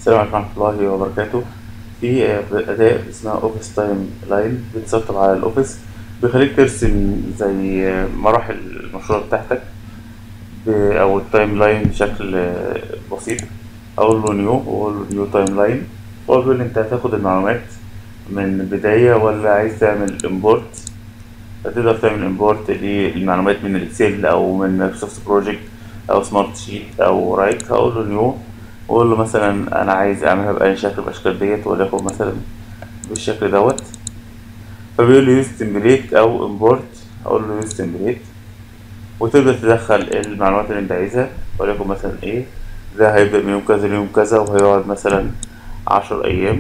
السلام عليكم ورحمة الله وبركاته في أداة اسمها أوفيس تايم لاين بتسطب على الأوفيس بيخليك ترسم زي مراحل المشروع بتاعتك ب- أو التايم لاين بشكل بسيط أقول له نيو وأقول له نيو تايم لاين هو بيقول لي أنت هتاخد المعلومات من البداية ولا عايز تعمل امبورت فتقدر تعمل امبورت للمعلومات من الاكسل أو من مايكروسوفت بروجكت أو سمارت شيت أو رايت هقول له نيو واقول له مثلا انا عايز اعملها باي شكل من الاشكال ديت وليكن مثلا بالشكل دوت فبيقول لي يوز تمبليت او امبورت اقول له يوز تمبليت وتقدر تدخل المعلومات اللي انت عايزها وليكن مثلا ايه ده هيبدأ من يوم كذا ليوم كذا وهيقعد مثلا عشر ايام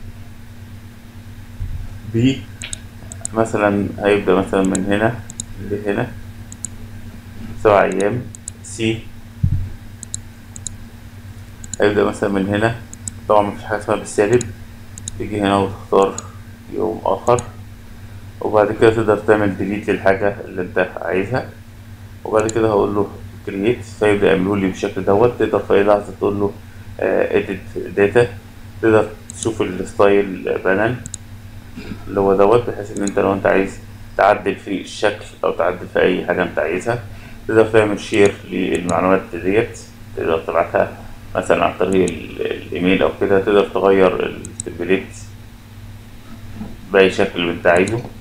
بي مثلا هيبدأ مثلا من هنا لهنا سبع ايام سي هيبدأ مثلا من هنا طبعا مفيش حاجة اسمها بالسالب تيجي هنا وتختار يوم آخر وبعد كده تقدر تعمل ديليت للحاجة اللي انت عايزها وبعد كده هقول له كرييت فيبدأ يعمله لي بالشكل دوت تقدر في أي لحظة تقول له اديت داتا تقدر تشوف الستايل بانل اللي هو دوت بحيث ان انت لو انت عايز تعدل في الشكل او تعدل في اي حاجة انت عايزها تقدر تعمل شير للمعلومات ديت تقدر تبعتها مثلا عن طريق ال- الايميل او كده تقدر تغير التمبليت باي شكل اللي انت عايزه